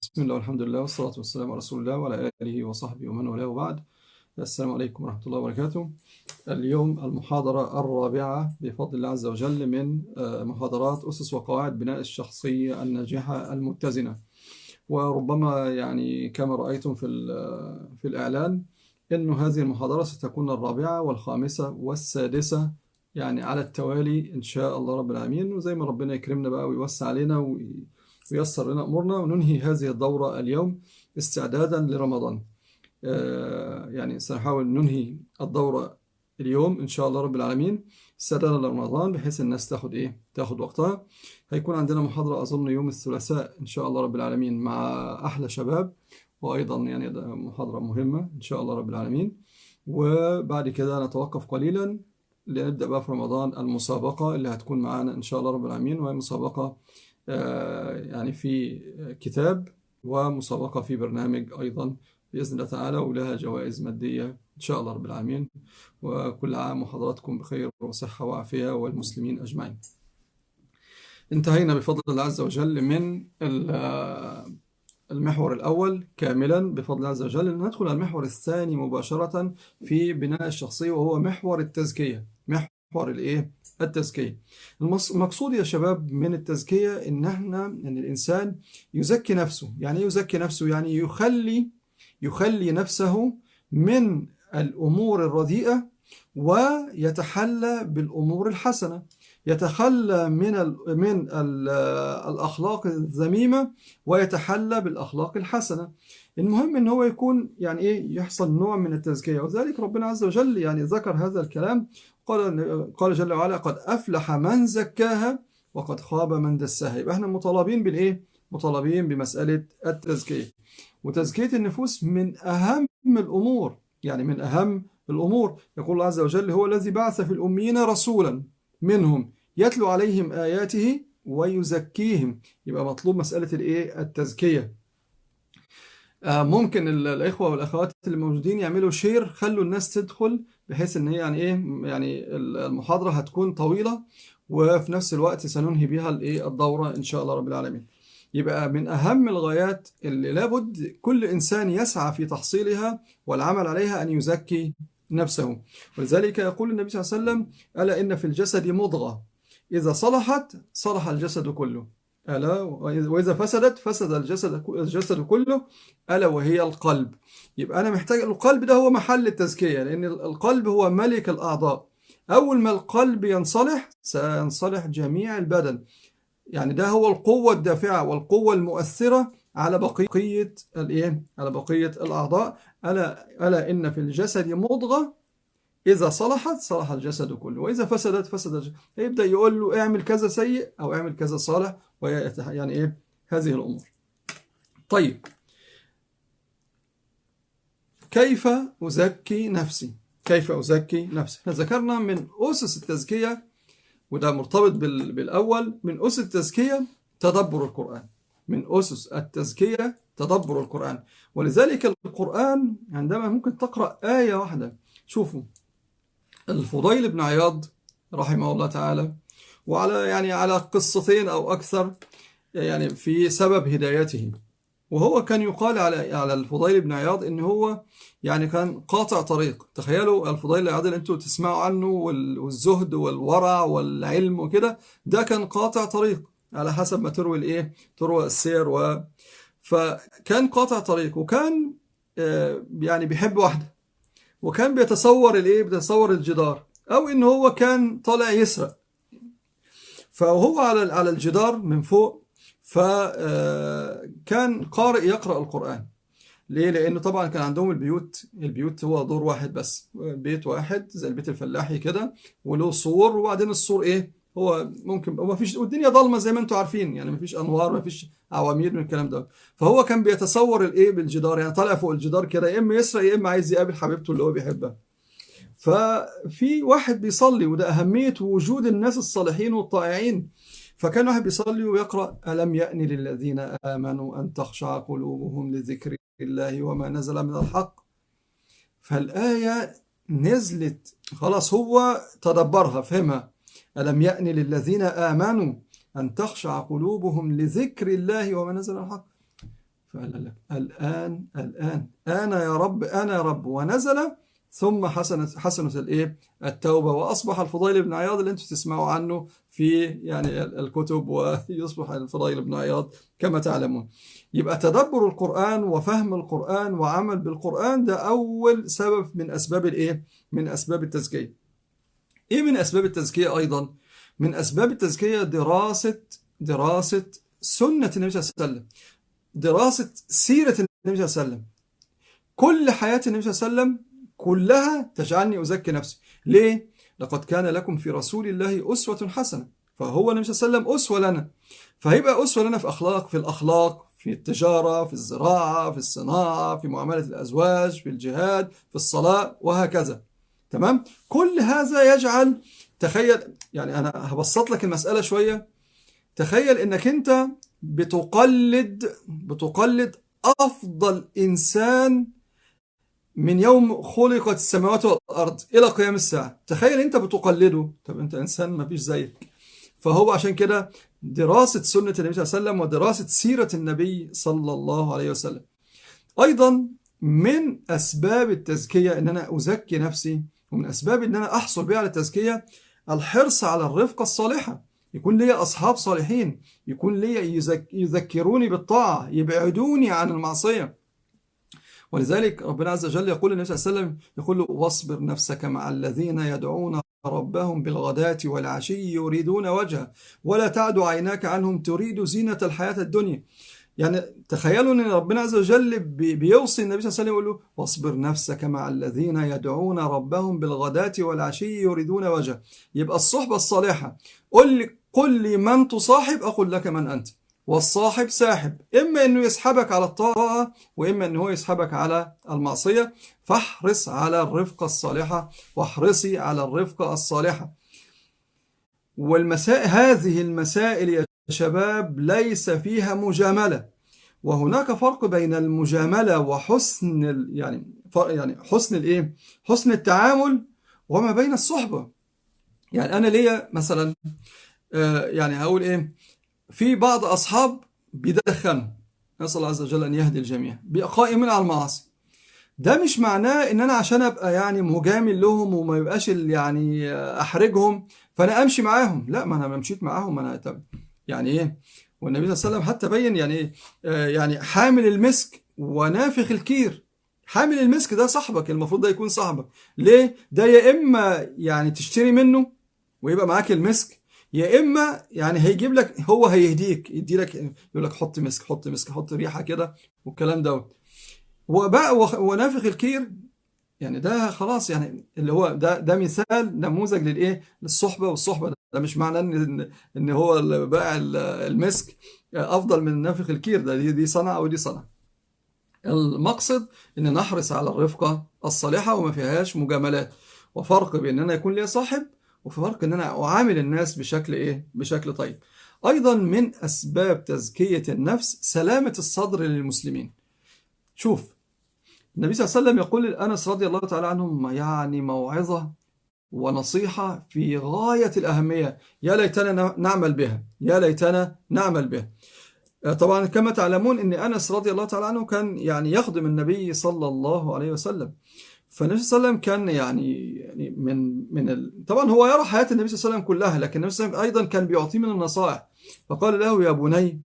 بسم الله والحمد لله والصلاة والسلام على رسول الله وعلى آله وصحبه ومن والاه وبعد السلام عليكم ورحمة الله وبركاته اليوم المحاضرة الرابعة بفضل الله عز وجل من محاضرات أسس وقواعد بناء الشخصية الناجحة المتزنة وربما يعني كما رأيتم في في الإعلان أن هذه المحاضرة ستكون الرابعة والخامسة والسادسة يعني على التوالي إن شاء الله رب العالمين وزي ما ربنا يكرمنا بقى ويوسع علينا وييسر لنا أمورنا وننهي هذه الدورة اليوم استعدادا لرمضان يعني سنحاول ننهي الدورة اليوم إن شاء الله رب العالمين استعدادا لرمضان بحيث الناس تاخد إيه تاخد وقتها هيكون عندنا محاضرة أظن يوم الثلاثاء إن شاء الله رب العالمين مع أحلى شباب وأيضا يعني محاضرة مهمة إن شاء الله رب العالمين وبعد كده نتوقف قليلا لنبدأ بقى في رمضان المسابقة اللي هتكون معانا إن شاء الله رب العالمين وهي مسابقة يعني في كتاب ومسابقة في برنامج أيضا بإذن الله تعالى ولها جوائز مادية إن شاء الله رب العالمين وكل عام وحضراتكم بخير وصحة وعافية والمسلمين أجمعين انتهينا بفضل الله عز وجل من المحور الأول كاملا بفضل الله عز وجل ندخل على المحور الثاني مباشرة في بناء الشخصية وهو محور التزكية محور الإيه؟ التزكية المقصود يا شباب من التزكية إن احنا إن الإنسان يزكي نفسه يعني يزكي نفسه يعني يخلي يخلي نفسه من الأمور الرديئة ويتحلى بالأمور الحسنة يتخلى من ال من ال الأخلاق الذميمة ويتحلى بالأخلاق الحسنة المهم ان هو يكون يعني ايه يحصل نوع من التزكيه وذلك ربنا عز وجل يعني ذكر هذا الكلام قال قال جل وعلا قد افلح من زكاها وقد خاب من دساها يبقى احنا مطالبين بالايه مطالبين بمساله التزكيه وتزكيه النفوس من اهم الامور يعني من اهم الامور يقول الله عز وجل هو الذي بعث في الاميين رسولا منهم يتلو عليهم اياته ويزكيهم يبقى مطلوب مساله الايه التزكيه ممكن الاخوه والاخوات اللي موجودين يعملوا شير خلوا الناس تدخل بحيث ان هي يعني ايه يعني المحاضره هتكون طويله وفي نفس الوقت سننهي بها الايه الدوره ان شاء الله رب العالمين يبقى من اهم الغايات اللي لابد كل انسان يسعى في تحصيلها والعمل عليها ان يزكي نفسه ولذلك يقول النبي صلى الله عليه وسلم الا ان في الجسد مضغه اذا صلحت صلح الجسد كله ألا وإذا فسدت فسد الجسد الجسد كله ألا وهي القلب يبقى أنا محتاج القلب ده هو محل التزكية لأن القلب هو ملك الأعضاء أول ما القلب ينصلح سينصلح جميع البدن يعني ده هو القوة الدافعة والقوة المؤثرة على بقية الإيه؟ على بقية الأعضاء ألا ألا إن في الجسد مضغة إذا صلحت صلح الجسد كله وإذا فسدت فسد الجسد يبدأ يقول له اعمل كذا سيء أو اعمل كذا صالح يعني إيه هذه الأمور طيب كيف أزكي نفسي كيف أزكي نفسي احنا ذكرنا من أسس التزكية وده مرتبط بالأول من أسس التزكية تدبر القرآن من أسس التزكية تدبر القرآن ولذلك القرآن عندما ممكن تقرأ آية واحدة شوفوا الفضيل بن عياض رحمه الله تعالى وعلى يعني على قصتين او اكثر يعني في سبب هدايته وهو كان يقال على على الفضيل بن عياض ان هو يعني كان قاطع طريق تخيلوا الفضيل بن عياض اللي انتم تسمعوا عنه والزهد والورع والعلم وكده ده كان قاطع طريق على حسب ما تروي الايه تروى السير و فكان قاطع طريق وكان يعني بيحب واحده وكان بيتصور الايه بيتصور الجدار او ان هو كان طالع يسرق فهو على على الجدار من فوق فكان قارئ يقرا القران ليه لانه طبعا كان عندهم البيوت البيوت هو دور واحد بس بيت واحد زي البيت الفلاحي كده وله سور وبعدين السور ايه هو ممكن هو فيش والدنيا ضلمه زي ما انتم عارفين يعني مفيش انوار مفيش عوامير من الكلام ده فهو كان بيتصور الايه بالجدار يعني طالع فوق الجدار كده يا اما يسرق يا اما عايز يقابل حبيبته اللي هو بيحبها ففي واحد بيصلي وده اهميه وجود الناس الصالحين والطائعين فكان واحد بيصلي ويقرا الم يأن للذين امنوا ان تخشع قلوبهم لذكر الله وما نزل من الحق فالايه نزلت خلاص هو تدبرها فهمها ألم يأن للذين آمنوا أن تخشع قلوبهم لذكر الله وما نزل الحق فقال لك الآن الآن أنا يا رب أنا يا رب ونزل ثم حسنت حسنت الايه التوبه واصبح الفضيل بن عياض اللي انتم تسمعوا عنه في يعني الكتب ويصبح الفضيل بن عياض كما تعلمون يبقى تدبر القرآن وفهم القرآن وعمل بالقرآن ده أول سبب من أسباب الإيه؟ من أسباب التزكية. إيه من أسباب التزكية أيضا؟ من أسباب التزكية دراسة دراسة سنة النبي صلى الله عليه وسلم. دراسة سيرة النبي صلى الله عليه وسلم. كل حياة النبي صلى الله عليه وسلم كلها تجعلني أزكي نفسي. ليه؟ لقد كان لكم في رسول الله أسوة حسنة. فهو النبي صلى الله عليه وسلم أسوة لنا. فهيبقى أسوة لنا في أخلاق في الأخلاق في التجارة في الزراعة في الصناعة في معاملة الأزواج في الجهاد في الصلاة وهكذا تمام كل هذا يجعل تخيل يعني أنا هبسط لك المسألة شوية تخيل إنك أنت بتقلد بتقلد أفضل إنسان من يوم خلقت السماوات والأرض إلى قيام الساعة تخيل أنت بتقلده طب أنت إنسان ما فيش زيك فهو عشان كده دراسة سنة النبي صلى الله عليه وسلم ودراسة سيرة النبي صلى الله عليه وسلم أيضا من أسباب التزكية أن أنا أزكي نفسي ومن أسباب أن أنا أحصل بها على التزكية الحرص على الرفقة الصالحة يكون لي أصحاب صالحين يكون لي يذكروني بالطاعة يبعدوني عن المعصية ولذلك ربنا عز وجل يقول النبي صلى الله عليه وسلم يقول له واصبر نفسك مع الذين يدعون ربهم بالغداة والعشي يريدون وجهه ولا تعد عيناك عنهم تريد زينة الحياة الدنيا يعني تخيلوا ان ربنا عز وجل بيوصي النبي صلى الله عليه وسلم يقول له واصبر نفسك مع الذين يدعون ربهم بالغداة والعشي يريدون وجهه يبقى الصحبة الصالحة قل لي قل لي من تصاحب اقول لك من انت والصاحب ساحب إما أنه يسحبك على الطاعة وإما أنه يسحبك على المعصية فاحرص على الرفقة الصالحة واحرصي على الرفقة الصالحة والمسائل هذه المسائل يا شباب ليس فيها مجاملة وهناك فرق بين المجاملة وحسن يعني يعني حسن الايه؟ حسن التعامل وما بين الصحبة. يعني أنا ليا مثلا يعني هقول إيه؟ في بعض أصحاب بيدخنوا نسأل الله عز وجل أن يهدي الجميع قائمين على المعاصي ده مش معناه ان انا عشان ابقى يعني مجامل لهم وما يبقاش يعني احرجهم فانا امشي معاهم لا ما انا مشيت معاهم انا طب يعني ايه والنبي صلى الله عليه وسلم حتى بين يعني ايه يعني حامل المسك ونافخ الكير حامل المسك ده صاحبك المفروض ده يكون صاحبك ليه ده يا اما يعني تشتري منه ويبقى معاك المسك يا اما يعني هيجيب لك هو هيهديك يدي لك يقول لك حط مسك حط مسك حط ريحه كده والكلام دوت وبقى ونافخ الكير يعني ده خلاص يعني اللي هو ده ده مثال نموذج للايه للصحبه والصحبه ده مش معناه ان ان هو بائع المسك افضل من نافخ الكير ده دي, دي صنعه ودي صنعه المقصد ان نحرص على الرفقه الصالحه وما فيهاش مجاملات وفرق بين ان انا يكون لي صاحب وفي فرق ان انا اعامل الناس بشكل ايه بشكل طيب ايضا من اسباب تزكيه النفس سلامه الصدر للمسلمين شوف النبي صلى الله عليه وسلم يقول لأنس رضي الله تعالى عنه يعني موعظة ونصيحة في غاية الأهمية يا ليتنا نعمل بها يا ليتنا نعمل بها طبعا كما تعلمون أن أنس رضي الله تعالى عنه كان يعني يخدم النبي صلى الله عليه وسلم فالنبي صلى الله عليه وسلم كان يعني يعني من من ال... طبعا هو يرى حياة النبي صلى الله عليه وسلم كلها لكن النبي صلى الله عليه وسلم أيضا كان بيعطيه من النصائح فقال له يا بني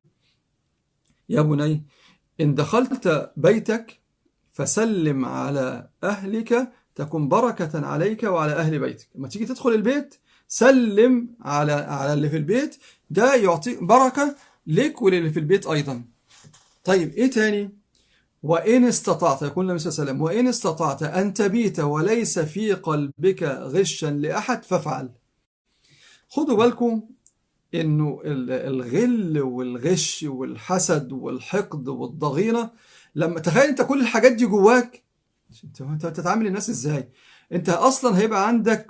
يا بني إن دخلت بيتك فسلم على أهلك تكن بركة عليك وعلى أهل بيتك لما تيجي تدخل البيت سلم على على اللي في البيت ده يعطيك بركة لك وللي في البيت أيضا طيب إيه تاني وإن استطعت يقول النبي صلى الله عليه وسلم وإن استطعت أن تبيت وليس في قلبك غشا لأحد فافعل خدوا بالكم انه الغل والغش والحسد والحقد والضغينه لما تخيل انت كل الحاجات دي جواك انت انت بتتعامل الناس ازاي انت اصلا هيبقى عندك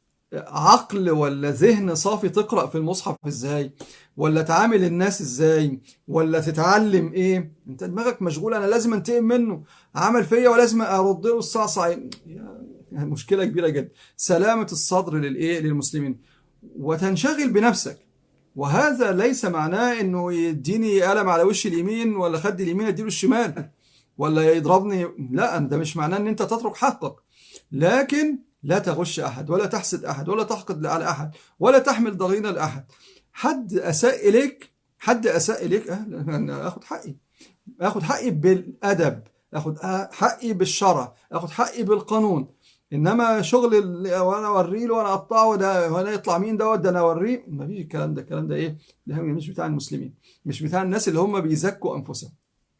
عقل ولا ذهن صافي تقرا في المصحف ازاي ولا تعامل الناس ازاي ولا تتعلم ايه انت دماغك مشغول انا لازم انتقم منه عمل فيا ولازم ارد له الصعصع مشكله كبيره جدا سلامه الصدر للايه للمسلمين وتنشغل بنفسك وهذا ليس معناه انه يديني قلم على وش اليمين ولا خد اليمين اديله الشمال ولا يضربني لا ده مش معناه ان انت تترك حقك لكن لا تغش احد ولا تحسد احد ولا تحقد على احد ولا تحمل ضغينه لاحد حد اساء اليك حد اساء اليك أه انا اخد حقي اخد حقي بالادب اخد حقي بالشرع اخد حقي بالقانون انما شغل وانا اوري له وانا اقطعه ده وانا يطلع مين دوت ده انا اوريه ما فيش الكلام ده الكلام ده ايه ده مش بتاع المسلمين مش بتاع الناس اللي هم بيزكوا انفسهم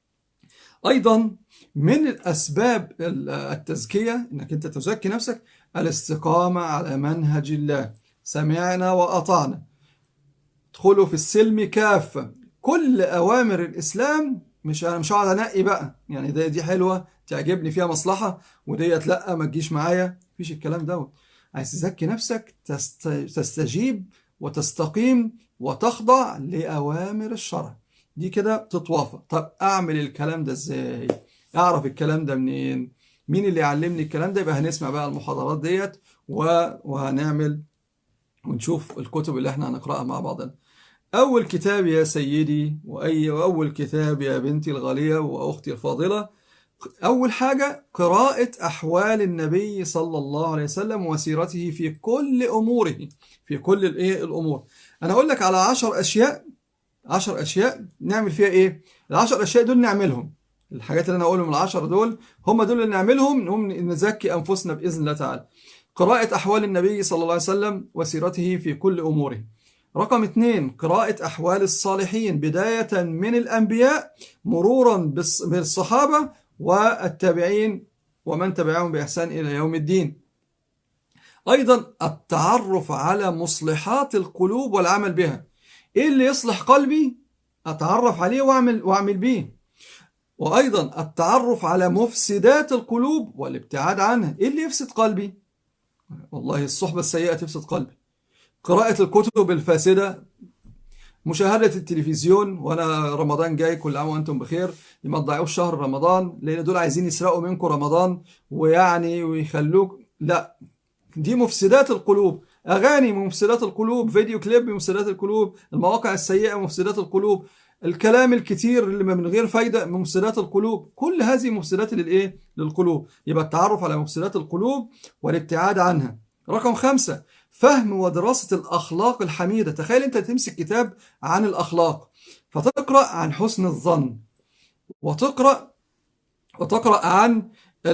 ايضا من الاسباب التزكيه انك انت تزكي نفسك الاستقامه على منهج الله سمعنا واطعنا ادخلوا في السلم كافه كل اوامر الاسلام مش انا مش هقعد انقي بقى يعني ده دي حلوه تعجبني فيها مصلحه وديت لا ما تجيش معايا مفيش الكلام دوت عايز تزكي نفسك تست... تستجيب وتستقيم وتخضع لاوامر الشرع دي كده تتوافق طب اعمل الكلام ده ازاي اعرف الكلام ده منين مين اللي يعلمني الكلام ده يبقى هنسمع بقى المحاضرات ديت وهنعمل ونشوف الكتب اللي احنا هنقراها مع بعضنا أول كتاب يا سيدي وأي أول كتاب يا بنتي الغالية وأختي الفاضلة أول حاجة قراءة أحوال النبي صلى الله عليه وسلم وسيرته في كل أموره في كل الإيه الأمور أنا أقول لك على عشر أشياء عشر أشياء نعمل فيها إيه العشر أشياء دول نعملهم الحاجات اللي أنا أقولهم العشر دول هم دول اللي نعملهم نقوم نزكي أنفسنا بإذن الله تعالى قراءة أحوال النبي صلى الله عليه وسلم وسيرته في كل أموره رقم اثنين قراءة أحوال الصالحين بداية من الأنبياء مرورا بالصحابة والتابعين ومن تبعهم بإحسان إلى يوم الدين أيضا التعرف على مصلحات القلوب والعمل بها إيه اللي يصلح قلبي أتعرف عليه وأعمل, وأعمل به وأيضا التعرف على مفسدات القلوب والابتعاد عنها إيه اللي يفسد قلبي والله الصحبة السيئة تفسد قلبي قراءة الكتب الفاسدة مشاهدة التلفزيون وانا رمضان جاي كل عام وانتم بخير ما تضيعوش شهر رمضان لان دول عايزين يسرقوا منكم رمضان ويعني ويخلوك لا دي مفسدات القلوب اغاني مفسدات القلوب فيديو كليب مفسدات القلوب المواقع السيئة مفسدات القلوب الكلام الكتير اللي من غير فايدة مفسدات القلوب كل هذه مفسدات للايه للقلوب يبقى التعرف على مفسدات القلوب والابتعاد عنها رقم خمسة فهم ودراسة الأخلاق الحميدة تخيل أنت تمسك كتاب عن الأخلاق فتقرأ عن حسن الظن وتقرأ وتقرأ عن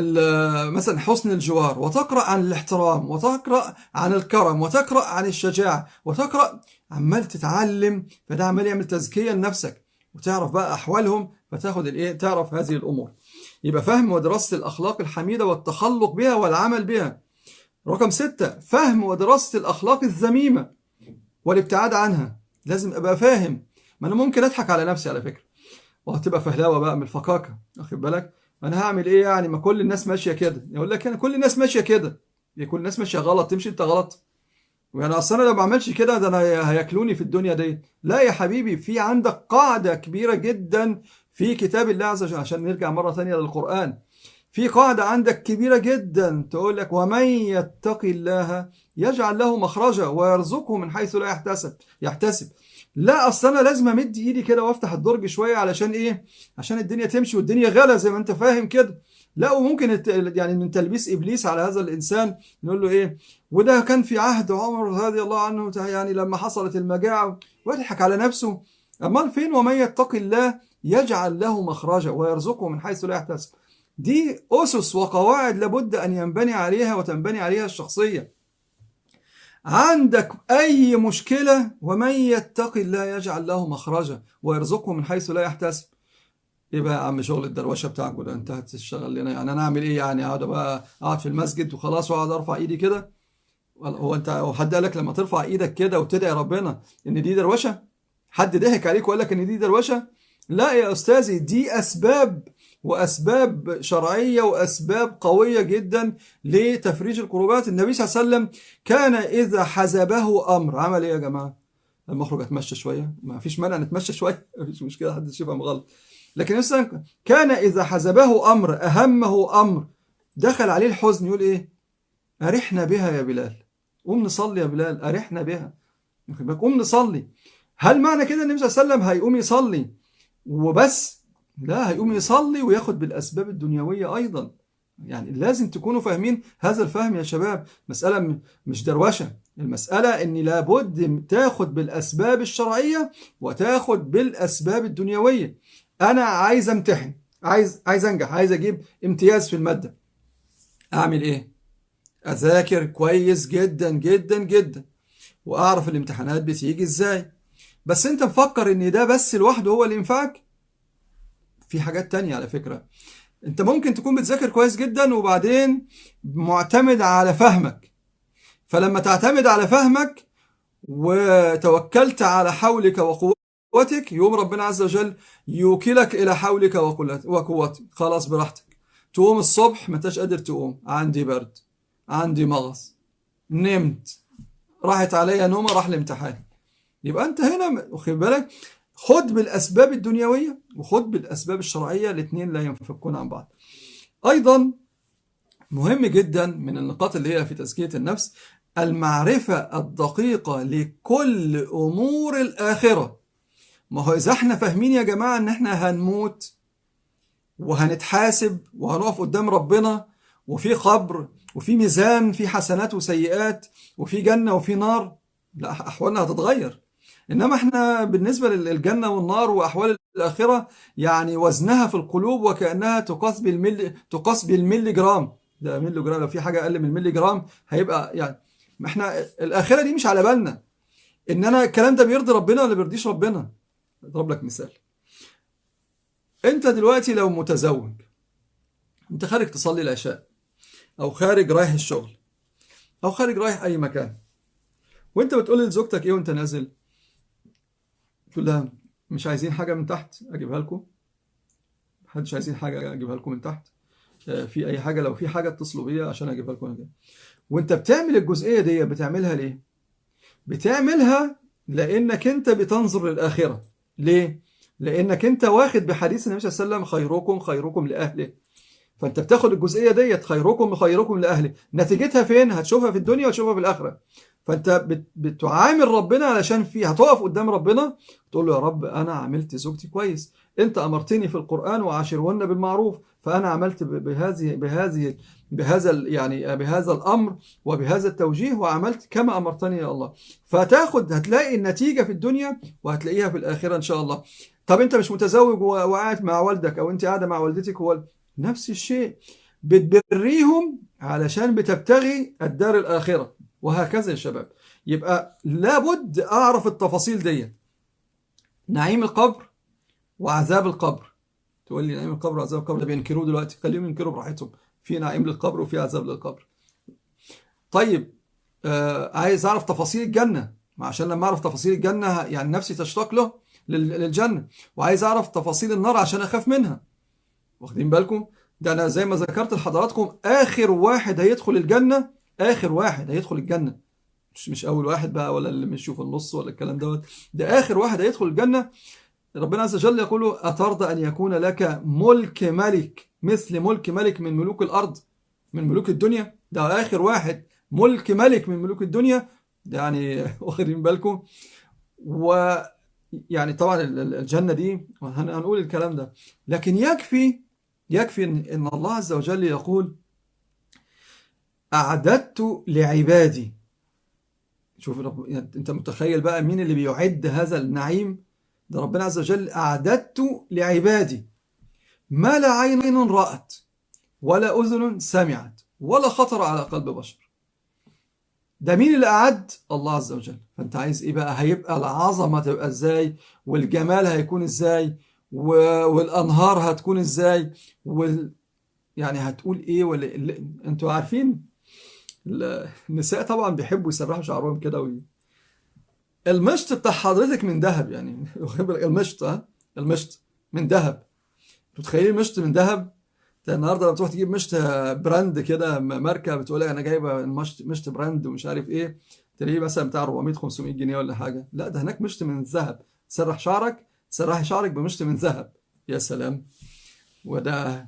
مثلا حسن الجوار وتقرأ عن الاحترام وتقرأ عن الكرم وتقرأ عن الشجاعة وتقرأ عمال تتعلم فده عمال يعمل تزكية لنفسك وتعرف بقى أحوالهم فتاخد الايه تعرف هذه الأمور يبقى فهم ودراسة الأخلاق الحميدة والتخلق بها والعمل بها رقم ستة فهم ودراسة الأخلاق الذميمة والابتعاد عنها لازم أبقى فاهم ما أنا ممكن أضحك على نفسي على فكرة وهتبقى فهلاوة بقى من الفقاكة واخد بالك أنا هعمل إيه يعني ما كل الناس ماشية كده يقول لك أنا كل الناس ماشية كده كل الناس ماشية غلط تمشي أنت غلط يعني أصل أنا لو ما بعملش كده ده أنا هياكلوني في الدنيا دي لا يا حبيبي في عندك قاعدة كبيرة جدا في كتاب الله عز وجل عشان نرجع مرة ثانية للقرآن في قاعدة عندك كبيرة جدا تقول لك ومن يتقي الله يجعل له مخرجا ويرزقه من حيث لا يحتسب يحتسب لا اصل انا لازم امد ايدي كده وافتح الدرج شويه علشان ايه عشان الدنيا تمشي والدنيا غلا زي ما انت فاهم كده لا وممكن يعني من تلبيس ابليس على هذا الانسان نقول له ايه وده كان في عهد عمر رضي الله عنه يعني لما حصلت المجاعه ويضحك على نفسه امال فين ومن يتقي الله يجعل له مخرجا ويرزقه من حيث لا يحتسب دي أسس وقواعد لابد أن ينبني عليها وتنبني عليها الشخصية عندك أي مشكلة ومن يتقي الله يجعل له مخرجا ويرزقه من حيث لا يحتسب ايه بقى يا عم شغل الدروشه بتاعك ده انت هتشتغل لنا يعني انا اعمل ايه يعني اقعد بقى اقعد في المسجد وخلاص واقعد ارفع ايدي كده هو انت هو حد قال لك لما ترفع ايدك كده وتدعي ربنا ان دي دروشه حد ضحك عليك وقال لك ان دي دروشه لا يا استاذي دي اسباب وأسباب شرعية وأسباب قوية جدا لتفريج الكروبات النبي صلى الله عليه وسلم كان إذا حزبه أمر عمل إيه يا جماعة لما أخرج أتمشى شوية ما فيش مانع نتمشى شوية مفيش مشكلة حد يشوفها غلط لكن مثلا كان إذا حزبه أمر أهمه أمر دخل عليه الحزن يقول إيه أرحنا بها يا بلال قوم نصلي يا بلال أرحنا بها قوم نصلي هل معنى كده النبي صلى الله عليه وسلم هيقوم يصلي وبس لا هيقوم يصلي وياخد بالأسباب الدنيوية أيضا يعني لازم تكونوا فاهمين هذا الفهم يا شباب مسألة مش دروشة المسألة أن لابد تاخد بالأسباب الشرعية وتاخد بالأسباب الدنيوية أنا عايز امتحن عايز عايز أنجح عايز أجيب امتياز في المادة أعمل إيه؟ أذاكر كويس جدا جدا جدا وأعرف الامتحانات بتيجي إزاي بس أنت مفكر أن ده بس لوحده هو اللي ينفعك؟ في حاجات تانية على فكرة انت ممكن تكون بتذاكر كويس جدا وبعدين معتمد على فهمك فلما تعتمد على فهمك وتوكلت على حولك وقوتك يوم ربنا عز وجل يوكلك الى حولك وقوتك خلاص براحتك تقوم الصبح ما انتش قادر تقوم عندي برد عندي مغص نمت راحت عليا نومه راح الامتحان يبقى انت هنا واخد بالك خد بالأسباب الدنيوية وخد بالأسباب الشرعية الاثنين لا ينفكون عن بعض أيضا مهم جدا من النقاط اللي هي في تزكية النفس المعرفة الدقيقة لكل أمور الآخرة ما هو إذا احنا فاهمين يا جماعة إن احنا هنموت وهنتحاسب وهنقف قدام ربنا وفي قبر وفي ميزان في حسنات وسيئات وفي جنة وفي نار لا أحوالنا هتتغير إنما إحنا بالنسبة للجنة والنار وأحوال الآخرة يعني وزنها في القلوب وكأنها تقاس بالملي تقاس بالملي جرام ده ملي جرام لو في حاجة أقل من الملي جرام هيبقى يعني ما إحنا الآخرة دي مش على بالنا إن أنا الكلام ده بيرضي ربنا ولا بيرضيش ربنا أضرب لك مثال أنت دلوقتي لو متزوج أنت خارج تصلي العشاء أو خارج رايح الشغل أو خارج رايح أي مكان وأنت بتقول لزوجتك إيه وأنت نازل تقول لها مش عايزين حاجة من تحت أجيبها لكم محدش عايزين حاجة أجيبها لكم من تحت في أي حاجة لو في حاجة اتصلوا بيا عشان أجيبها لكم أنا وأنت بتعمل الجزئية دي بتعملها ليه؟ بتعملها لأنك أنت بتنظر للآخرة ليه؟ لأنك أنت واخد بحديث النبي صلى الله عليه وسلم خيركم خيركم لأهله فأنت بتاخد الجزئية ديت خيركم خيركم لأهله نتيجتها فين؟ هتشوفها في الدنيا وتشوفها في الآخرة فانت بتعامل ربنا علشان في هتقف قدام ربنا تقول له يا رب انا عملت زوجتي كويس انت امرتني في القران وعاشرهن بالمعروف فانا عملت بهذه بهذه بهذا يعني بهذا الامر وبهذا التوجيه وعملت كما امرتني يا الله فتاخد هتلاقي النتيجه في الدنيا وهتلاقيها في الاخره ان شاء الله طب انت مش متزوج وقاعد مع والدك او انت قاعده مع والدتك هو نفس الشيء بتبريهم علشان بتبتغي الدار الاخره وهكذا يا شباب يبقى لابد أعرف التفاصيل دي نعيم القبر وعذاب القبر تقول لي نعيم القبر وعذاب القبر ده بينكروه دلوقتي خليهم ينكروا براحتهم في نعيم للقبر وفي عذاب للقبر طيب آه عايز أعرف تفاصيل الجنة عشان لما أعرف تفاصيل الجنة يعني نفسي تشتاق له للجنة وعايز أعرف تفاصيل النار عشان أخاف منها واخدين بالكم ده أنا زي ما ذكرت لحضراتكم آخر واحد هيدخل الجنة اخر واحد هيدخل الجنه مش مش اول واحد بقى ولا اللي مش في النص ولا الكلام دوت ده اخر واحد هيدخل الجنه ربنا عز وجل يقول اترضى ان يكون لك ملك ملك مثل ملك ملك من ملوك الارض من ملوك الدنيا ده اخر واحد ملك ملك من ملوك الدنيا ده يعني واخدين بالكم و يعني طبعا الجنه دي هنقول الكلام ده لكن يكفي يكفي ان الله عز وجل يقول أعددت لعبادي شوف رب... يعني أنت متخيل بقى مين اللي بيعد هذا النعيم ده ربنا عز وجل أعددت لعبادي ما لا عين رأت ولا أذن سمعت ولا خطر على قلب بشر ده مين اللي أعد الله عز وجل فأنت عايز إيه بقى هيبقى العظمة تبقى إزاي والجمال هيكون إزاي و... والأنهار هتكون إزاي وال... يعني هتقول إيه ولا أنتوا عارفين النساء طبعا بيحبوا يسرحوا شعرهم كده وي... المشط بتاع حضرتك من ذهب يعني المشط ها المشط من ذهب متخيلين مشط من ذهب انت النهارده لما تروح تجيب مشط براند كده ماركه بتقول لك انا جايبه مشط مشط براند ومش عارف ايه تلاقيه مثلا بتاع 400 500 جنيه ولا حاجه لا ده هناك مشط من الذهب تسرح شعرك تسرحي شعرك بمشط من ذهب يا سلام وده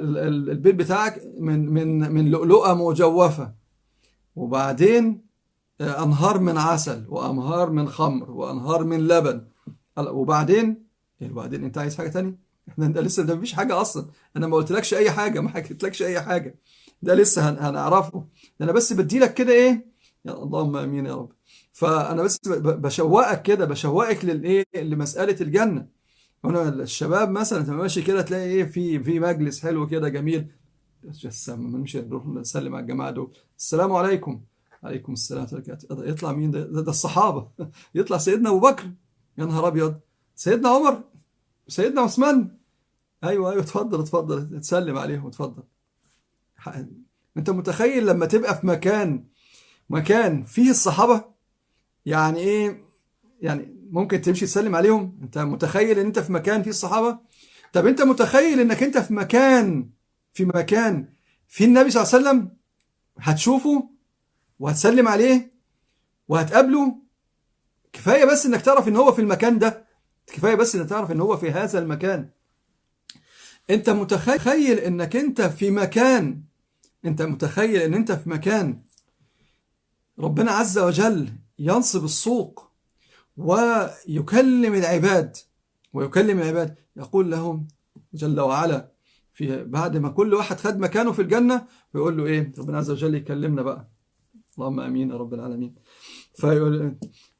البيت بتاعك من من من لؤلؤه مجوفه وبعدين أنهار من عسل وأنهار من خمر وأنهار من لبن وبعدين يعني وبعدين أنت عايز حاجة تانية؟ انت لسه ده مفيش حاجة أصلا أنا ما قلتلكش أي حاجة ما حكيتلكش أي حاجة ده لسه هنعرفه ده أنا بس بديلك كده إيه يا اللهم امين يا رب فانا بس بشوقك كده بشوقك للايه لمساله الجنه هنا الشباب مثلا تبقى ماشي كده تلاقي ايه في في مجلس حلو كده جميل نمشي نروح نسلم على الجماعه دول السلام عليكم عليكم السلام عليكم يطلع مين ده, ده, ده الصحابه يطلع سيدنا ابو بكر يا نهار ابيض سيدنا عمر سيدنا عثمان ايوه ايوه اتفضل اتفضل تسلم عليهم اتفضل انت متخيل لما تبقى في مكان مكان فيه الصحابة يعني ايه يعني ممكن تمشي تسلم عليهم انت متخيل ان انت في مكان فيه الصحابة طب انت متخيل انك انت في مكان في مكان في النبي صلى الله عليه وسلم هتشوفه وهتسلم عليه وهتقابله كفاية بس انك تعرف ان هو في المكان ده كفاية بس انك تعرف ان هو في هذا المكان انت متخيل انك انت في مكان انت متخيل ان انت في مكان ربنا عز وجل ينصب السوق ويكلم العباد ويكلم العباد يقول لهم جل وعلا في بعد ما كل واحد خد مكانه في الجنة ويقول له ايه ربنا عز وجل يكلمنا بقى اللهم امين يا رب العالمين فيقول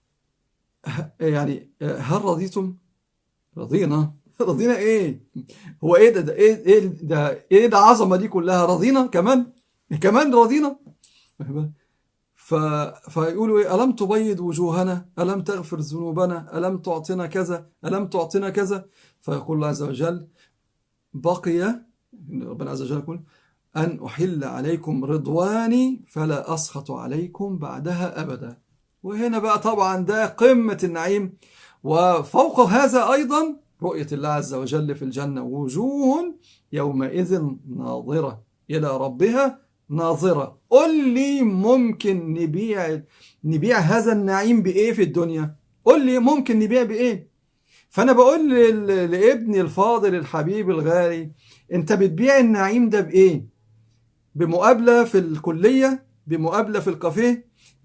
يعني هل رضيتم رضينا رضينا ايه هو ايه ده, ده ايه ايه ده ايه ده عظمه دي كلها رضينا كمان كمان رضينا ف... فيقولوا إيه ألم تبيض وجوهنا ألم تغفر ذنوبنا ألم تعطنا كذا ألم تعطنا كذا فيقول الله عز وجل بقي ربنا عز وجل يقول أن أحل عليكم رضواني فلا أسخط عليكم بعدها أبدا وهنا بقى طبعا ده قمة النعيم وفوق هذا أيضا رؤية الله عز وجل في الجنة وجوه يومئذ ناظرة إلى ربها ناظرة قل لي ممكن نبيع نبيع هذا النعيم بإيه في الدنيا قل لي ممكن نبيع بإيه فأنا بقول لابني الفاضل الحبيب الغالي أنت بتبيع النعيم ده بإيه بمقابلة في الكلية بمقابلة في الكافيه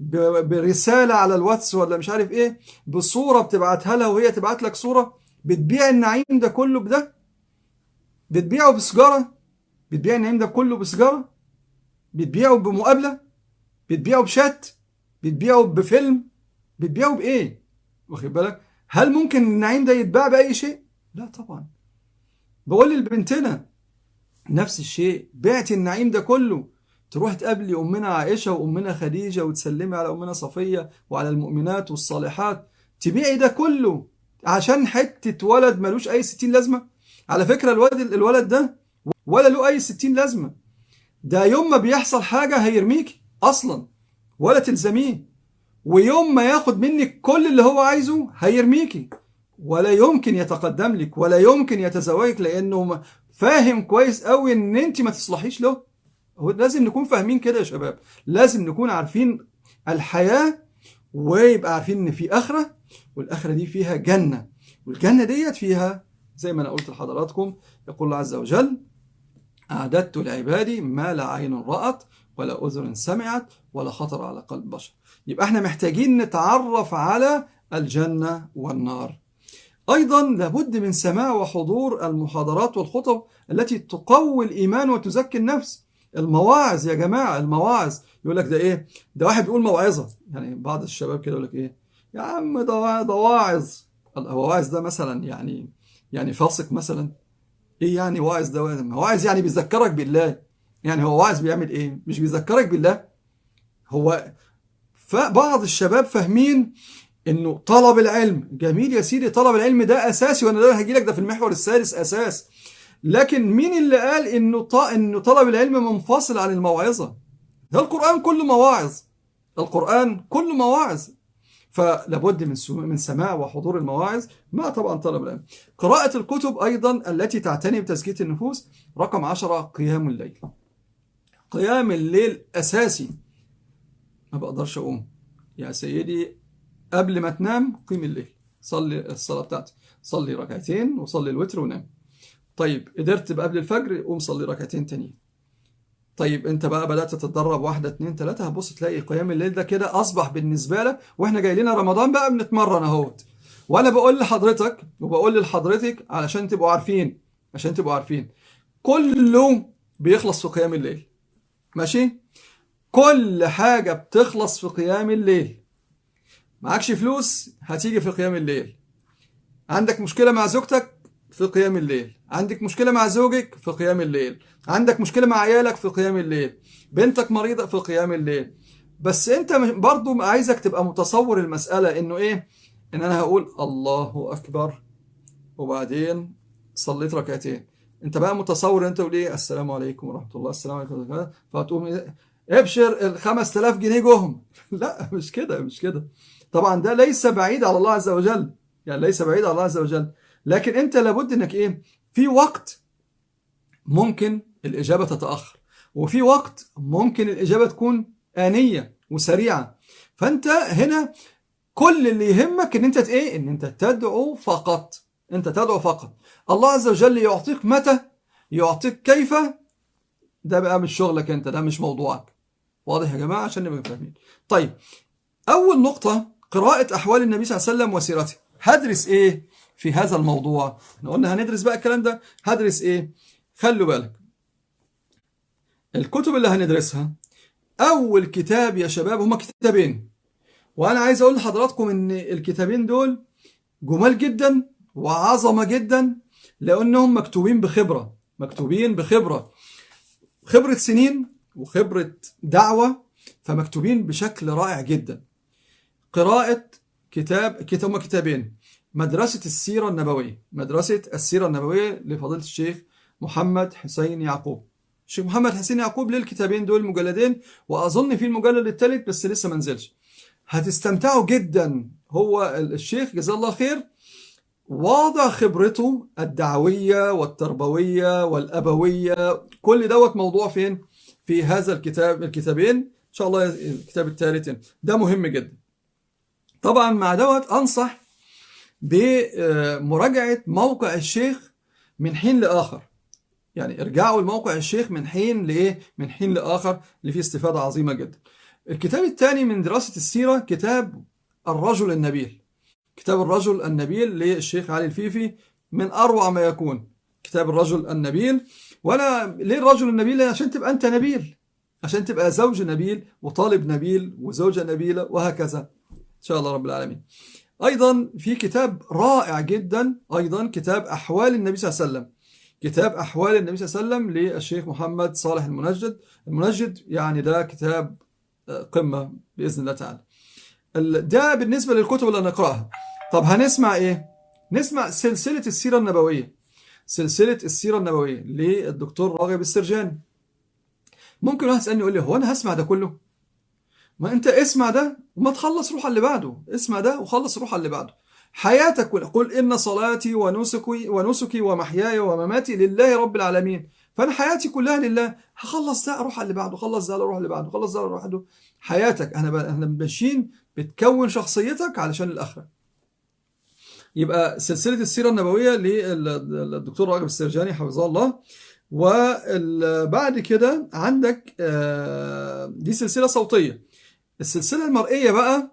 برسالة على الواتس ولا مش عارف إيه بصورة بتبعتها لها وهي تبعت لك صورة بتبيع النعيم ده كله بده بتبيعه بسجارة بتبيع النعيم ده كله بسجارة بتبيعه بمقابلة بتبيعه بشات بتبيعه بفيلم بتبيعه بإيه واخد بالك هل ممكن النعيم ده يتباع بأي شيء لا طبعا بقول لبنتنا نفس الشيء بعت النعيم ده كله تروح تقابلي أمنا عائشة وأمنا خديجة وتسلمي على أمنا صفية وعلى المؤمنات والصالحات تبيعي ده كله عشان حتة ولد ملوش أي ستين لازمة على فكرة الولد الولد ده ولا له أي ستين لازمة ده يوم ما بيحصل حاجة هيرميك أصلا ولا تلزميه ويوم ما ياخد منك كل اللي هو عايزه هيرميكي ولا يمكن يتقدم لك ولا يمكن يتزوجك لأنه فاهم كويس قوي ان انت ما تصلحيش له هو لازم نكون فاهمين كده يا شباب لازم نكون عارفين الحياة ويبقى عارفين ان في آخرة والآخرة دي فيها جنة والجنة ديت فيها زي ما أنا قلت لحضراتكم يقول الله عز وجل أعددت لعبادي ما لا عين رأت ولا أذن سمعت ولا خطر على قلب بشر يبقى احنا محتاجين نتعرف على الجنة والنار أيضا لابد من سماع وحضور المحاضرات والخطب التي تقوي الإيمان وتزكي النفس المواعظ يا جماعة المواعظ يقول لك ده إيه ده واحد بيقول موعظة يعني بعض الشباب كده يقول لك إيه يا عم ده ده واعظ هو واعظ ده مثلا يعني يعني فاسق مثلا ايه يعني واعظ ده واعظ يعني بيذكرك بالله يعني هو واعظ بيعمل ايه مش بيذكرك بالله هو فبعض الشباب فاهمين انه طلب العلم جميل يا سيدي طلب العلم ده اساسي وانا ده هجي لك ده في المحور السادس اساس لكن مين اللي قال انه ط... انه طلب العلم منفصل عن الموعظه ده القران كله مواعظ القران كله مواعظ فلابد من من سماع وحضور المواعظ مع طبعا طلب العلم قراءة الكتب أيضا التي تعتني بتزكية النفوس رقم عشرة قيام الليل قيام الليل أساسي ما بقدرش أقوم يا سيدي قبل ما تنام قيم الليل صلي الصلاة بتاعتي صلي ركعتين وصلي الوتر ونام طيب قدرت قبل الفجر قوم صلي ركعتين تانيين طيب انت بقى بدأت تتدرب واحدة اتنين تلاتة هتبص تلاقي قيام الليل ده كده أصبح بالنسبة لك واحنا جاي لنا رمضان بقى بنتمرن اهوت وانا بقول لحضرتك وبقول لحضرتك علشان تبقوا عارفين عشان تبقوا عارفين كله بيخلص في قيام الليل ماشي كل حاجة بتخلص في قيام الليل معكش فلوس هتيجي في قيام الليل عندك مشكلة مع زوجتك في قيام الليل عندك مشكلة مع زوجك في قيام الليل عندك مشكلة مع عيالك في قيام الليل بنتك مريضة في قيام الليل بس انت برضو عايزك تبقى متصور المسألة انه ايه ان انا هقول الله اكبر وبعدين صليت ركعتين انت بقى متصور انت تقول ايه السلام عليكم ورحمة الله السلام عليكم ورحمة الله فهتقوم إيه؟ ابشر ال 5000 جنيه جهم لا مش كده مش كده طبعا ده ليس بعيد على الله عز وجل يعني ليس بعيد على الله عز وجل لكن انت لابد انك ايه في وقت ممكن الاجابه تتاخر وفي وقت ممكن الاجابه تكون انيه وسريعه فانت هنا كل اللي يهمك ان انت ايه ان انت تدعو فقط انت تدعو فقط الله عز وجل يعطيك متى يعطيك كيف ده بقى مش شغلك انت ده مش موضوعك واضح يا جماعه عشان نبقى فاهمين طيب اول نقطه قراءه احوال النبي صلى الله عليه وسلم وسيرته هدرس ايه في هذا الموضوع احنا قلنا هندرس بقى الكلام ده هدرس ايه خلوا بالك الكتب اللي هندرسها اول كتاب يا شباب هما كتابين وانا عايز اقول لحضراتكم ان الكتابين دول جمال جدا وعظمه جدا لانهم مكتوبين بخبره مكتوبين بخبره خبره سنين وخبره دعوه فمكتوبين بشكل رائع جدا قراءه كتاب كتاب هما كتابين مدرسة السيرة النبوية مدرسة السيرة النبوية لفضيلة الشيخ محمد حسين يعقوب الشيخ محمد حسين يعقوب للكتابين دول مجلدين وأظن في المجلد الثالث بس لسه ما نزلش هتستمتعوا جدا هو الشيخ جزاه الله خير واضع خبرته الدعوية والتربوية والأبوية كل دوت موضوع فين في هذا الكتاب الكتابين إن شاء الله الكتاب الثالث ده مهم جدا طبعا مع دوت أنصح بمراجعة موقع الشيخ من حين لآخر يعني ارجعوا لموقع الشيخ من حين لإيه؟ من حين لآخر اللي فيه استفادة عظيمة جدا الكتاب الثاني من دراسة السيرة كتاب الرجل النبيل كتاب الرجل النبيل للشيخ علي الفيفي من أروع ما يكون كتاب الرجل النبيل وأنا ليه الرجل النبيل عشان تبقى أنت نبيل عشان تبقى زوج نبيل وطالب نبيل وزوجة نبيلة وهكذا إن شاء الله رب العالمين أيضا في كتاب رائع جدا أيضا كتاب أحوال النبي صلى الله عليه وسلم كتاب أحوال النبي صلى الله عليه وسلم للشيخ محمد صالح المنجد المنجد يعني ده كتاب قمة بإذن الله تعالى ده بالنسبة للكتب اللي نقرأها طب هنسمع إيه؟ نسمع سلسلة السيرة النبوية سلسلة السيرة النبوية للدكتور راغب السرجاني ممكن واحد يسألني يقول لي هو أنا هسمع ده كله؟ ما انت اسمع ده وما تخلص روح اللي بعده اسمع ده وخلص روح اللي بعده حياتك قل ان صلاتي ونسكي ونسكي ومحياي ومماتي لله رب العالمين فانا حياتي كلها لله هخلص ده اروح اللي بعده خلص ده اروح اللي بعده خلص ده اروح اللي بعده حياتك احنا احنا ماشيين بتكون شخصيتك علشان الاخره يبقى سلسله السيره النبويه للدكتور راغب السرجاني حفظه الله وبعد كده عندك دي سلسله صوتيه السلسلة المرئية بقى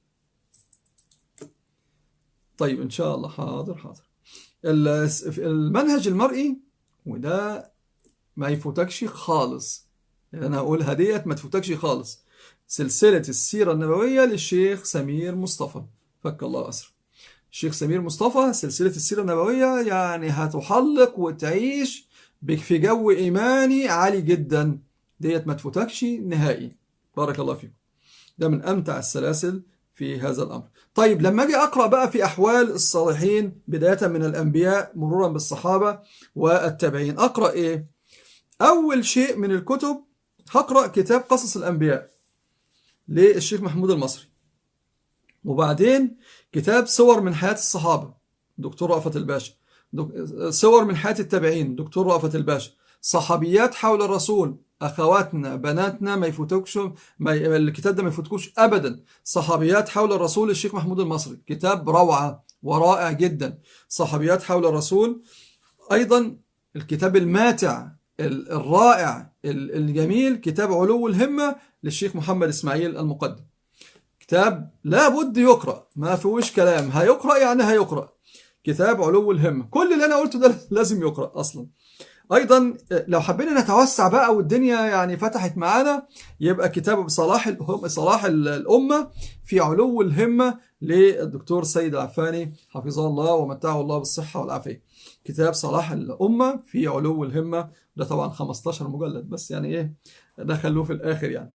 طيب إن شاء الله حاضر حاضر المنهج المرئي وده ما يفوتكش خالص يعني أنا هقول هدية ما تفوتكش خالص سلسلة السيرة النبوية للشيخ سمير مصطفى فك الله أسر الشيخ سمير مصطفى سلسلة السيرة النبوية يعني هتحلق وتعيش في جو إيماني عالي جدا ديت ما تفوتكش نهائي بارك الله فيكم ده من أمتع السلاسل في هذا الأمر طيب لما أجي أقرأ بقى في أحوال الصالحين بداية من الأنبياء مرورا بالصحابة والتابعين أقرأ إيه؟ أول شيء من الكتب هقرأ كتاب قصص الأنبياء للشيخ محمود المصري وبعدين كتاب صور من حياة الصحابة دكتور رأفت الباشا صور من حياة التابعين دكتور رأفت الباشا صحابيات حول الرسول اخواتنا بناتنا ما يفوتوكش ما ي... الكتاب ده ما يفوتكوش ابدا صحابيات حول الرسول الشيخ محمود المصري كتاب روعه ورائع جدا صحابيات حول الرسول ايضا الكتاب الماتع الرائع الجميل كتاب علو الهمة للشيخ محمد إسماعيل المقدم كتاب لابد يقرأ ما فيهوش كلام هيقرأ يعني هيقرأ كتاب علو الهمة كل اللي أنا قلته ده لازم يقرأ أصلا أيضا لو حبينا نتوسع بقى والدنيا يعني فتحت معانا يبقى كتاب صلاح صلاح الأمة في علو الهمة للدكتور سيد العفاني حفظه الله ومتعه الله بالصحة والعافية كتاب صلاح الأمة في علو الهمة ده طبعا 15 مجلد بس يعني إيه ده خلوه في الآخر يعني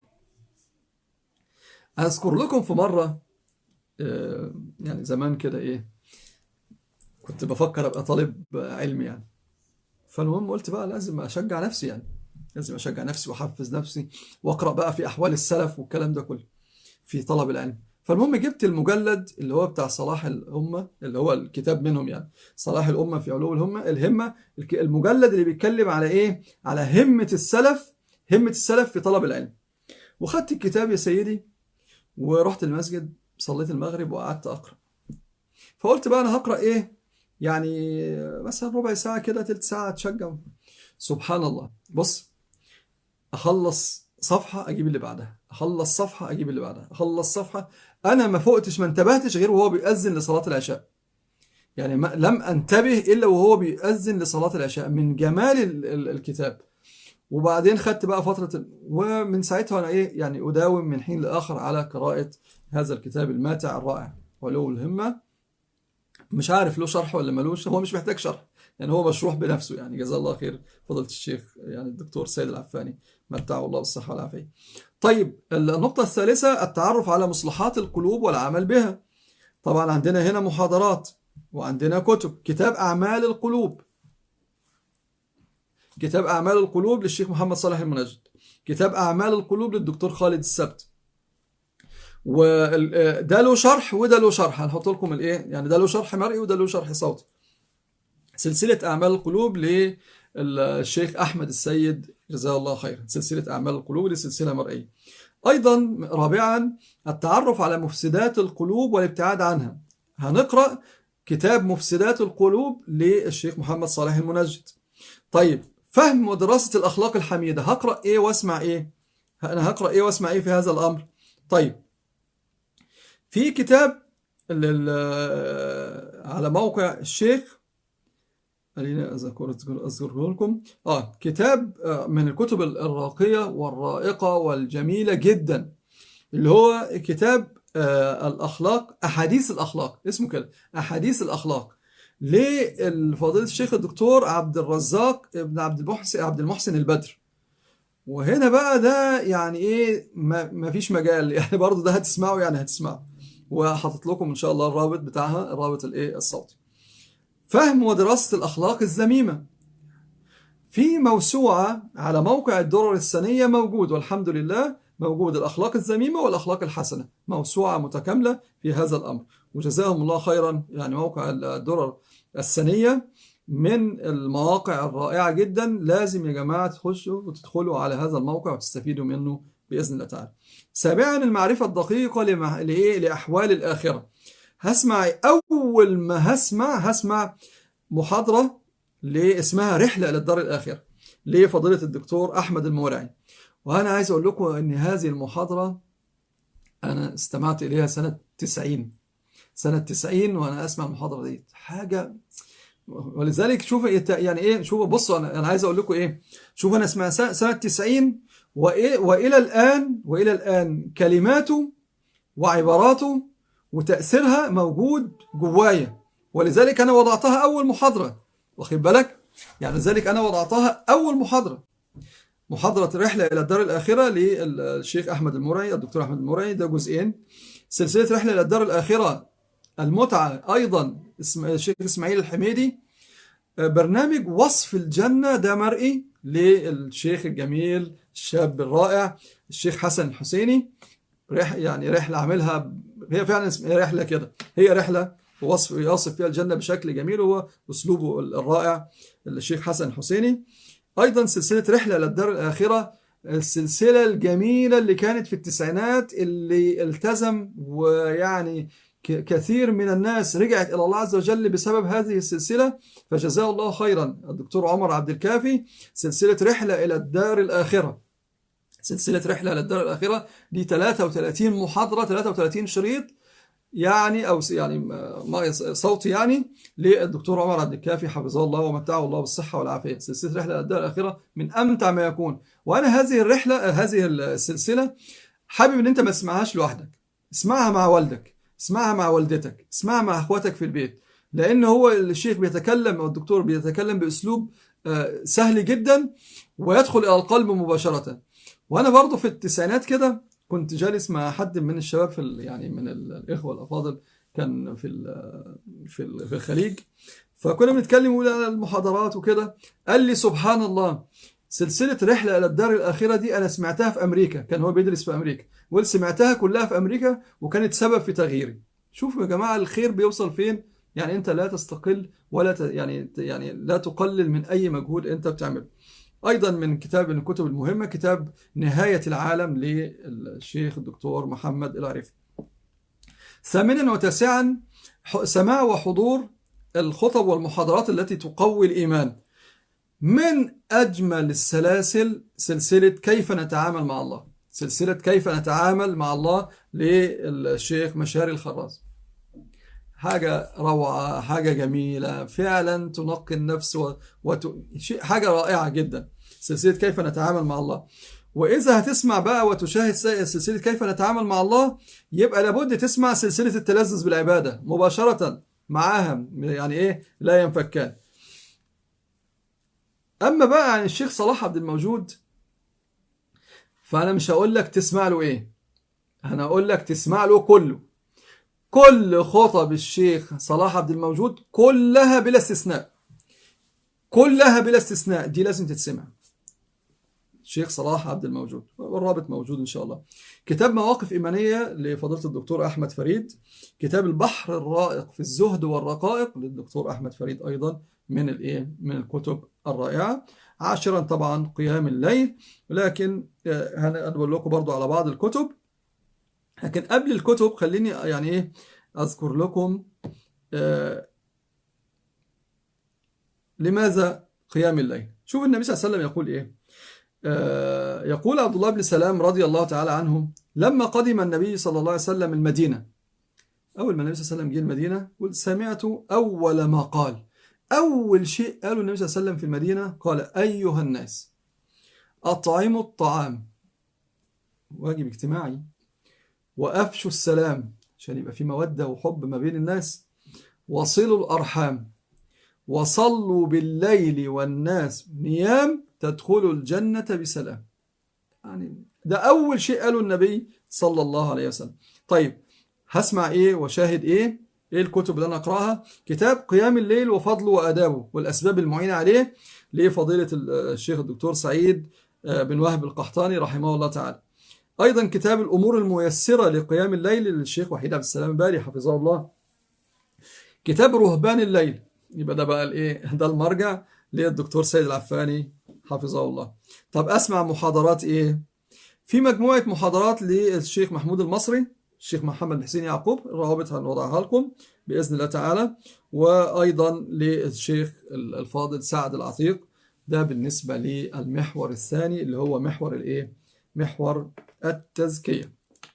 أذكر لكم في مرة يعني زمان كده إيه كنت بفكر أبقى طالب علم يعني فالمهم قلت بقى لازم أشجع نفسي يعني لازم أشجع نفسي وأحفز نفسي وأقرأ بقى في أحوال السلف والكلام ده كله في طلب العلم فالمهم جبت المجلد اللي هو بتاع صلاح الأمة اللي هو الكتاب منهم يعني صلاح الأمة في علو الهمة الهمة المجلد اللي بيتكلم على إيه على همة السلف همة السلف في طلب العلم وخدت الكتاب يا سيدي ورحت المسجد صليت المغرب وقعدت أقرأ فقلت بقى أنا هقرأ إيه يعني مثلا ربع ساعة كده تلت ساعة تشجع سبحان الله بص أخلص صفحة أجيب اللي بعدها أخلص صفحة أجيب اللي بعدها أخلص صفحة أنا ما فقتش ما انتبهتش غير وهو بيأذن لصلاة العشاء يعني ما لم أنتبه إلا وهو بيأذن لصلاة العشاء من جمال ال ال الكتاب وبعدين خدت بقى فترة ومن ساعتها أنا إيه يعني أداوم من حين لآخر على قراءة هذا الكتاب الماتع الرائع ولو الهمة مش عارف له شرح ولا ملوش هو مش محتاج شرح يعني هو مشروح بنفسه يعني جزاه الله خير فضيلة الشيخ يعني الدكتور سيد العفاني متعه الله بالصحة والعافية طيب النقطة الثالثة التعرف على مصلحات القلوب والعمل بها طبعا عندنا هنا محاضرات وعندنا كتب كتاب أعمال القلوب كتاب أعمال القلوب للشيخ محمد صالح المنجد كتاب أعمال القلوب للدكتور خالد السبت وده له شرح وده له شرح هنحط لكم الايه يعني ده له شرح مرئي وده له شرح صوتي سلسلة أعمال القلوب للشيخ أحمد السيد جزاه الله خيرا سلسلة أعمال القلوب دي سلسلة مرئية أيضا رابعا التعرف على مفسدات القلوب والابتعاد عنها هنقرأ كتاب مفسدات القلوب للشيخ محمد صالح المنجد طيب فهم ودراسة الأخلاق الحميدة هقرأ إيه واسمع إيه أنا هقرأ إيه واسمع إيه في هذا الأمر طيب في كتاب على موقع الشيخ خليني أذكر أذكره لكم آه كتاب من الكتب الراقية والرائقة والجميلة جدا اللي هو كتاب آه الأخلاق أحاديث الأخلاق اسمه كده أحاديث الأخلاق لفضيلة الشيخ الدكتور عبد الرزاق ابن عبد المحسن عبد المحسن البدر وهنا بقى ده يعني ايه ما فيش مجال يعني برضه ده هتسمعه يعني هتسمعه وحاطط لكم ان شاء الله الرابط بتاعها الرابط الايه الصوتي فهم ودراسة الأخلاق الذميمة في موسوعة على موقع الدرر السنية موجود والحمد لله موجود الأخلاق الذميمة والأخلاق الحسنة موسوعة متكاملة في هذا الأمر وجزاهم الله خيرا يعني موقع الدرر السنية من المواقع الرائعة جدا لازم يا جماعة تخشوا وتدخلوا على هذا الموقع وتستفيدوا منه بإذن الله تعالى سابعا المعرفة الدقيقة لمع... لإيه؟ لأحوال الآخرة هسمع أول ما هسمع هسمع محاضرة اسمها رحلة إلى الدار الآخرة لفضيلة الدكتور أحمد المورعي وأنا عايز أقول لكم أن هذه المحاضرة أنا استمعت إليها سنة 90 سنة 90 وأنا أسمع المحاضرة دي حاجة ولذلك شوف يعني إيه شوفوا بصوا أنا, أنا عايز أقول لكم إيه شوف أنا اسمع سنة 90 وإيه وإلى الآن وإلى الآن كلماته وعباراته وتأثيرها موجود جوايا ولذلك أنا وضعتها أول محاضرة واخد بالك يعني لذلك أنا وضعتها أول محاضرة محاضرة رحلة إلى الدار الآخرة للشيخ أحمد المرعي الدكتور أحمد المرعي ده جزئين سلسلة رحلة إلى الدار الآخرة المتعة أيضا الشيخ إسماعيل الحميدي برنامج وصف الجنة ده مرئي للشيخ الجميل الشاب الرائع الشيخ حسن الحسيني رح يعني رحلة عاملها هي فعلا رحلة كده هي رحلة وصف يصف فيها الجنة بشكل جميل وهو أسلوبه الرائع الشيخ حسن الحسيني أيضا سلسلة رحلة للدار الآخرة السلسلة الجميلة اللي كانت في التسعينات اللي التزم ويعني كثير من الناس رجعت إلى الله عز وجل بسبب هذه السلسلة فجزاه الله خيرا الدكتور عمر عبد الكافي سلسلة رحلة إلى الدار الآخرة سلسلة رحلة إلى الدار الآخرة دي 33 محاضرة 33 شريط يعني أو يعني صوتي يعني للدكتور عمر عبد الكافي حفظه الله ومتعه الله بالصحة والعافية سلسلة رحلة إلى الدار الآخرة من أمتع ما يكون وأنا هذه الرحلة هذه السلسلة حابب إن أنت ما تسمعهاش لوحدك اسمعها مع والدك اسمعها مع والدتك اسمعها مع اخواتك في البيت لان هو الشيخ بيتكلم او الدكتور بيتكلم باسلوب سهل جدا ويدخل الى القلب مباشره وانا برضو في التسعينات كده كنت جالس مع حد من الشباب في يعني من الاخوه الافاضل كان في في في الخليج فكنا بنتكلم على المحاضرات وكده قال لي سبحان الله سلسله رحله الى الدار الاخره دي انا سمعتها في امريكا كان هو بيدرس في امريكا وسمعتها كلها في امريكا وكانت سبب في تغييري شوفوا يا جماعه الخير بيوصل فين يعني انت لا تستقل ولا ت... يعني يعني لا تقلل من اي مجهود انت بتعمله ايضا من كتاب من الكتب المهمه كتاب نهايه العالم للشيخ الدكتور محمد العريفي ثامنا وتاسعا سماع وحضور الخطب والمحاضرات التي تقوي الايمان من اجمل السلاسل سلسله كيف نتعامل مع الله سلسلة كيف نتعامل مع الله للشيخ مشاري الخراز حاجة روعة حاجة جميلة فعلا تنقي النفس و... وت... حاجة رائعة جدا سلسلة كيف نتعامل مع الله وإذا هتسمع بقى وتشاهد سلسلة كيف نتعامل مع الله يبقى لابد تسمع سلسلة التلذذ بالعبادة مباشرة معاها يعني إيه لا ينفكان أما بقى عن الشيخ صلاح عبد الموجود فأنا مش هقول لك تسمع له إيه أنا أقول لك تسمع له كله كل خطب الشيخ صلاح عبد الموجود كلها بلا استثناء كلها بلا استثناء دي لازم تتسمع الشيخ صلاح عبد الموجود والرابط موجود إن شاء الله كتاب مواقف إيمانية لفضيلة الدكتور أحمد فريد كتاب البحر الرائق في الزهد والرقائق للدكتور أحمد فريد أيضا من الإيه من الكتب الرائعة عاشرا طبعا قيام الليل ولكن هنقول لكم برضو على بعض الكتب لكن قبل الكتب خليني يعني ايه اذكر لكم آه لماذا قيام الليل شوف النبي صلى الله عليه وسلم يقول ايه آه يقول عبد الله بن سلام رضي الله تعالى عنه لما قدم النبي صلى الله عليه وسلم المدينة أول ما النبي صلى الله عليه وسلم جه المدينة قل سمعت أول ما قال أول شيء قاله النبي صلى الله عليه وسلم في المدينة قال أيها الناس أطعموا الطعام واجب اجتماعي وأفشوا السلام عشان يبقى في مودة وحب ما بين الناس وصلوا الأرحام وصلوا بالليل والناس نيام تدخلوا الجنة بسلام يعني ده أول شيء قاله النبي صلى الله عليه وسلم طيب هسمع إيه وشاهد إيه ايه الكتب اللي انا اقراها كتاب قيام الليل وفضله وادابه والاسباب المعينه عليه لفضيله الشيخ الدكتور سعيد بن وهب القحطاني رحمه الله تعالى ايضا كتاب الامور الميسره لقيام الليل للشيخ وحيد عبد السلام الباري حفظه الله كتاب رهبان الليل يبقى ده بقى الايه ده المرجع للدكتور سيد العفاني حفظه الله طب اسمع محاضرات ايه في مجموعه محاضرات للشيخ محمود المصري الشيخ محمد حسين يعقوب الروابط هنوضعها لكم بإذن الله تعالى وأيضا للشيخ الفاضل سعد العتيق ده بالنسبة للمحور الثاني اللي هو محور الإيه؟ محور التزكية